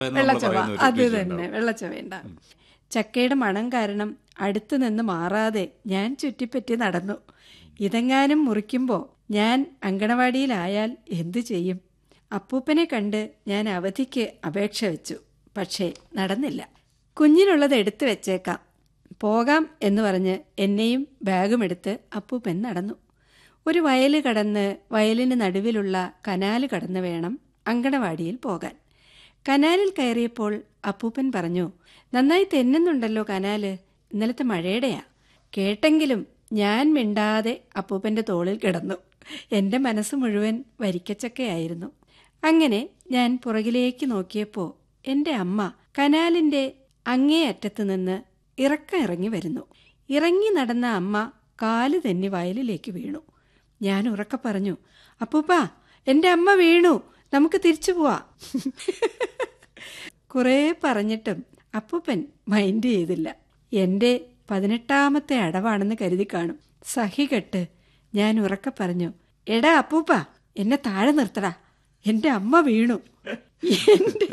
എന്ന് നമ്മൾ വെള്ളച്ചവ പറയുന്ന ഒരു അത് രുചി തന്നെ ഉണ്ടാവും. വെള്ളച്ചവ ഉണ്ടാവും ചക്കയുടെ മണം കാരണം അടുത്തു നിന്ന് മാറാതെ ഞാൻ ചുറ്റിപ്പറ്റി നടന്നു ഇതെങ്ങാനും മുറിക്കുമ്പോൾ ഞാൻ അങ്കണവാടിയിലായാൽ എന്തു ചെയ്യും അപ്പൂപ്പനെ കണ്ട് ഞാൻ അവധിക്ക് അപേക്ഷ വെച്ചു പക്ഷേ നടന്നില്ല കുഞ്ഞിനുള്ളത് എടുത്തു വെച്ചേക്കാം പോകാം എന്ന് പറഞ്ഞ് എന്നെയും ബാഗും എടുത്ത് അപ്പൂപ്പൻ നടന്നു ഒരു വയല് കടന്ന് വയലിന് നടുവിലുള്ള കനാല് കടന്ന് വേണം അങ്കണവാടിയിൽ പോകാൻ കനാലിൽ കയറിയപ്പോൾ അപ്പൂപ്പൻ പറഞ്ഞു നന്നായി തെന്നുന്നുണ്ടല്ലോ കനാല് ഇന്നലത്തെ മഴയുടെയാ കേട്ടെങ്കിലും ഞാൻ മിണ്ടാതെ അപ്പൂപ്പന്റെ തോളിൽ കിടന്നു എന്റെ മനസ്സ് മുഴുവൻ വരിക്കച്ചക്കയായിരുന്നു അങ്ങനെ ഞാൻ പുറകിലേക്ക് നോക്കിയപ്പോൾ എന്റെ അമ്മ കനാലിന്റെ അങ്ങേ അറ്റത്ത് നിന്ന് ഇറക്കം ഇറങ്ങി വരുന്നു ഇറങ്ങി നടന്ന അമ്മ കാല് തെന്നി വയലിലേക്ക് വീണു ഞാൻ ഉറക്കെ പറഞ്ഞു അപ്പൂപ്പ എന്റെ അമ്മ വീണു നമുക്ക് തിരിച്ചു പോവാ കുറേ പറഞ്ഞിട്ടും അപ്പൂപ്പൻ മൈൻഡ് ചെയ്തില്ല എന്റെ പതിനെട്ടാമത്തെ അടവാണെന്ന് കരുതി കാണും സഹികെട്ട് ഞാൻ ഉറക്കെ പറഞ്ഞു എടാ അപ്പൂപ്പ എന്നെ താഴെ നിർത്തടാ എന്റെ അമ്മ വീണു എന്റെ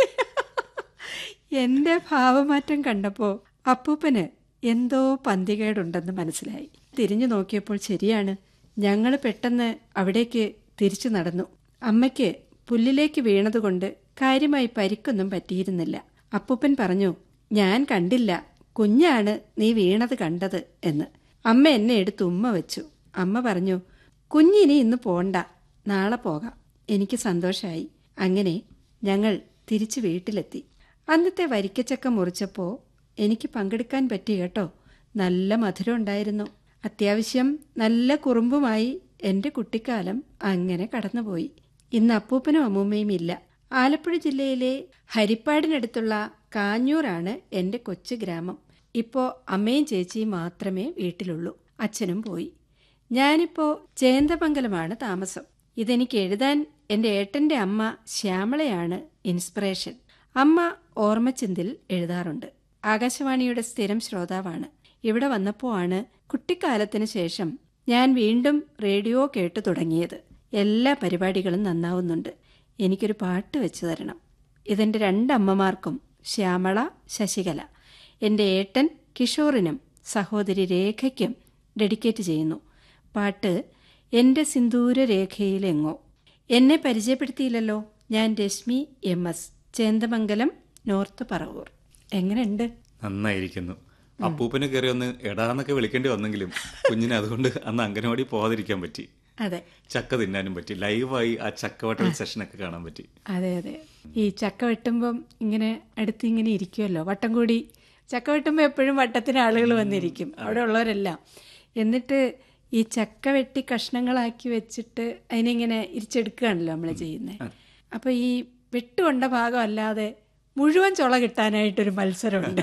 എന്റെ ഭാവമാറ്റം കണ്ടപ്പോ അപ്പൂപ്പന് എന്തോ പന്തികേടുണ്ടെന്ന് മനസ്സിലായി തിരിഞ്ഞു നോക്കിയപ്പോൾ ശരിയാണ് ഞങ്ങൾ പെട്ടെന്ന് അവിടേക്ക് തിരിച്ചു നടന്നു അമ്മയ്ക്ക് പുല്ലിലേക്ക് വീണതുകൊണ്ട് കാര്യമായി പരിക്കൊന്നും പറ്റിയിരുന്നില്ല അപ്പൂപ്പൻ പറഞ്ഞു ഞാൻ കണ്ടില്ല കുഞ്ഞാണ് നീ വീണത് കണ്ടത് എന്ന് അമ്മ എന്നെ എടുത്ത് ഉമ്മ വെച്ചു അമ്മ പറഞ്ഞു കുഞ്ഞിനി ഇന്ന് പോണ്ട നാളെ പോകാം എനിക്ക് സന്തോഷമായി അങ്ങനെ ഞങ്ങൾ തിരിച്ചു വീട്ടിലെത്തി അന്നത്തെ വരിക്കച്ചക്ക മുറിച്ചപ്പോൾ എനിക്ക് പങ്കെടുക്കാൻ പറ്റി കേട്ടോ നല്ല മധുരം ഉണ്ടായിരുന്നു അത്യാവശ്യം നല്ല കുറുമ്പുമായി എൻ്റെ കുട്ടിക്കാലം അങ്ങനെ കടന്നുപോയി ഇന്ന് അപ്പൂപ്പനും അമ്മൂമ്മയും ഇല്ല ആലപ്പുഴ ജില്ലയിലെ ഹരിപ്പാടിനടുത്തുള്ള കാഞ്ഞൂരാണ് എൻ്റെ കൊച്ചു ഗ്രാമം ഇപ്പോൾ അമ്മയും ചേച്ചിയും മാത്രമേ വീട്ടിലുള്ളൂ അച്ഛനും പോയി ഞാനിപ്പോൾ ചേന്തമംഗലമാണ് താമസം ഇതെനിക്ക് എഴുതാൻ എൻ്റെ ഏട്ടൻ്റെ അമ്മ ശ്യാമളയാണ് ഇൻസ്പിറേഷൻ അമ്മ ഓർമ്മച്ചിന്തിൽ എഴുതാറുണ്ട് ആകാശവാണിയുടെ സ്ഥിരം ശ്രോതാവാണ് ഇവിടെ വന്നപ്പോൾ ആണ് കുട്ടിക്കാലത്തിന് ശേഷം ഞാൻ വീണ്ടും റേഡിയോ കേട്ടു തുടങ്ങിയത് എല്ലാ പരിപാടികളും നന്നാവുന്നുണ്ട് എനിക്കൊരു പാട്ട് വെച്ചു തരണം ഇതെൻ്റെ രണ്ടമ്മമാർക്കും ശ്യാമള ശശികല എൻ്റെ ഏട്ടൻ കിഷോറിനും സഹോദരി രേഖയ്ക്കും ഡെഡിക്കേറ്റ് ചെയ്യുന്നു പാട്ട് എൻ്റെ സിന്ദൂര രേഖയിലെങ്ങോ എന്നെ പരിചയപ്പെടുത്തിയില്ലല്ലോ ഞാൻ Rashmi M S Chendamangalam north Paravur എങ്ങനെയുണ്ട് നന്നായിരിക്കുന്നു അപ്പൂപ്പന് കയറി ഒന്ന് എടാന്നൊക്കെ വിളിക്കേണ്ടി വന്നെങ്കിലും കുഞ്ഞിന് അതുകൊണ്ട് അന്ന് അംഗനവാടി പോകാതിരിക്കാൻ പറ്റി അതെ ചക്ക തിന്നാനും പറ്റി ലൈവായി ആ ചക്കവട്ടൽ സെഷനൊക്കെ കാണാൻ പറ്റി അതെ അതെ ഈ ചക്ക വെട്ടുമ്പം ഇങ്ങനെ അടുത്ത് ഇങ്ങനെ ഇരിക്കുമല്ലോ വട്ടം കൂടി ചക്ക വെട്ടുമ്പോൾ എപ്പോഴും വട്ടത്തിന് ആളുകൾ വന്നിരിക്കും അവിടെ ഉള്ളവരെല്ലാം എന്നിട്ട് ഈ ചക്ക വെട്ടി കഷ്ണങ്ങളാക്കി വെച്ചിട്ട് അതിനിങ്ങനെ ഇരിച്ചെടുക്കുകയാണല്ലോ നമ്മൾ ചെയ്യുന്നത് അപ്പോൾ ഈ വെട്ടുകൊണ്ട ഭാഗം അല്ലാതെ മുഴുവൻ ചുള കിട്ടാനായിട്ടൊരു മത്സരമുണ്ട്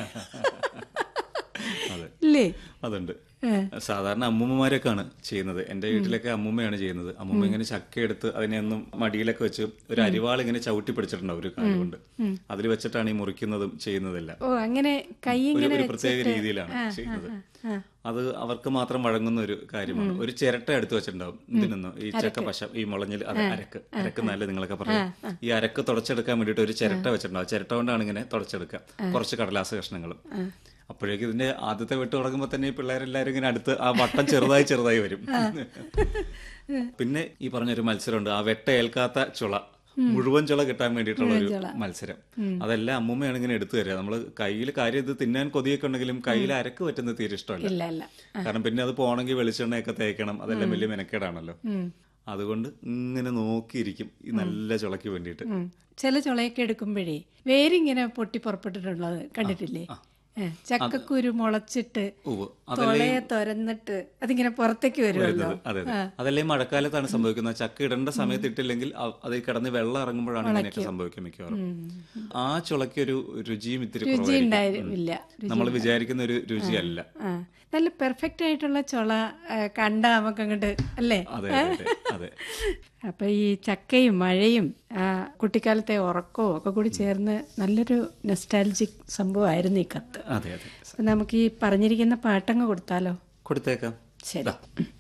അതെ ഇല്ലേ അതുണ്ട് സാധാരണ അമ്മൂമ്മമാരൊക്കെയാണ് ചെയ്യുന്നത് എന്റെ വീട്ടിലൊക്കെ അമ്മൂമ്മയാണ് ചെയ്യുന്നത് അമ്മൂമ്മ ഇങ്ങനെ ചക്ക എടുത്ത് അതിനെ ഒന്നും മടിയിലൊക്കെ വെച്ച് ഒരു അരിവാൾ ഇങ്ങനെ ചവിട്ടി പിടിച്ചിട്ടുണ്ടാവും ഒരു കാലം കൊണ്ട് അതിൽ വെച്ചിട്ടാണ് ഈ മുറിക്കുന്നതും ചെയ്യുന്നതെല്ലാം ഓ അങ്ങനെ കൈ ഒരു ഇങ്ങനെ ഒരു പ്രത്യേക രീതിയിലാണ് ചെയ്യുന്നത് അത് അവർക്ക് മാത്രം വഴങ്ങുന്ന ഒരു കാര്യമാണ് ഒരു ചിരട്ട എടുത്തു വെച്ചിട്ടുണ്ടാവും ഇതിനൊന്നും ഈ ചക്ക പശ ഈ മുളഞ്ഞിൽ അത് അരക്ക് അരക്ക് നല്ല നിങ്ങളൊക്കെ പറയാം ഈ അരക്ക് തുടച്ചെടുക്കാൻ വേണ്ടിയിട്ട് ഒരു ചിരട്ട വെച്ചിട്ടുണ്ടാവും ചിരട്ട കൊണ്ടാണ് ഇങ്ങനെ തുടച്ചെടുക്കുക കുറച്ച് കടലാസ് കഷ്ണങ്ങളും അപ്പോഴേക്കും ഇതിന്റെ ആദ്യത്തെ വെട്ട് തുടങ്ങുമ്പോൾ തന്നെ ഈ പിള്ളേരെല്ലാരും ഇങ്ങനെ അടുത്ത് ആ വട്ടം ചെറുതായി ചെറുതായി വരും പിന്നെ ഈ പറഞ്ഞൊരു മത്സരമുണ്ട് ആ വെട്ട ഏൽക്കാത്ത ചുള മുഴുവൻ ചുള കിട്ടാൻ വേണ്ടിയിട്ടുള്ള ഒരു മത്സരം അതെല്ലാം അമ്മൂമ്മയാണ് ഇങ്ങനെ എടുത്തു തരിക നമ്മള് കയ്യിൽ കാര്യം ഇത് തിന്നാൻ കൊതിയൊക്കെ ഉണ്ടെങ്കിലും കയ്യിൽ അരക്ക് പറ്റുന്നത് തീരെ ഇഷ്ടമല്ല ഇല്ല അല്ല കാരണം പിന്നെ അത് പോണെങ്കിൽ വെളിച്ചെണ്ണയൊക്കെ തേക്കണം അതെല്ലാം വലിയ മെനക്കേടാണല്ലോ അതുകൊണ്ട് ഇങ്ങനെ നോക്കിയിരിക്കും ഈ നല്ല ചുളയ്ക്ക് വേണ്ടിയിട്ട് ഉം. ചില ചുളയൊക്കെ എടുക്കുമ്പോഴേ വേരിങ്ങനെ പൊട്ടി പുറപ്പെട്ടിട്ടുള്ളത് കണ്ടിട്ടില്ലേ ഏ, ചക്കക്കുരു മുളച്ചിട്ട് ഉവ്വ്. തുളയെ തുരന്നിട്ട് അതിങ്ങനെ പുറത്തേക്ക് വരുമല്ലോ അതെ അതെ അതല്ലേ മഴക്കാലത്താണ് സംഭവിക്കുന്നത് ചക്ക ഇടേണ്ട സമയത്ത് ഇട്ടില്ലെങ്കിൽ അ- അതിൽ കിടന്ന് വെള്ളം ഇറങ്ങുമ്പോഴാണ് ഇങ്ങനെയൊക്കെ സംഭവിക്കുക മിക്കവാറും ആ ചുളയ്ക്ക് ഒരു രുചിയും ഇത്തിരി രുചി കുറവായിരിക്കും ഉണ്ടായിരുന്നില്ല നമ്മൾ വിചാരിക്കുന്ന ഒരു രുചിയല്ല ആ നല്ല പെർഫെക്റ്റ് ആയിട്ടുള്ള ചുള ആ, കണ്ടാ നമുക്ക് അങ്ങോട്ട് അല്ലേ അതെ അതെ അതെ അതെ അപ്പൊ ഈ ചക്കയും മഴയും ആ കുട്ടിക്കാലത്തെ ഉറക്കവും ഒക്കെ കൂടി ചേർന്ന് നല്ലൊരു നെസ്റ്റാലജിക് സംഭവമായിരുന്നു ഈ കത്ത് അതെ അതെ അപ്പൊ നമുക്ക് ഈ പറഞ്ഞിരിക്കുന്ന പാട്ടങ്ങ് കൊടുത്താലോ കൊടുത്തേക്കാം ശരി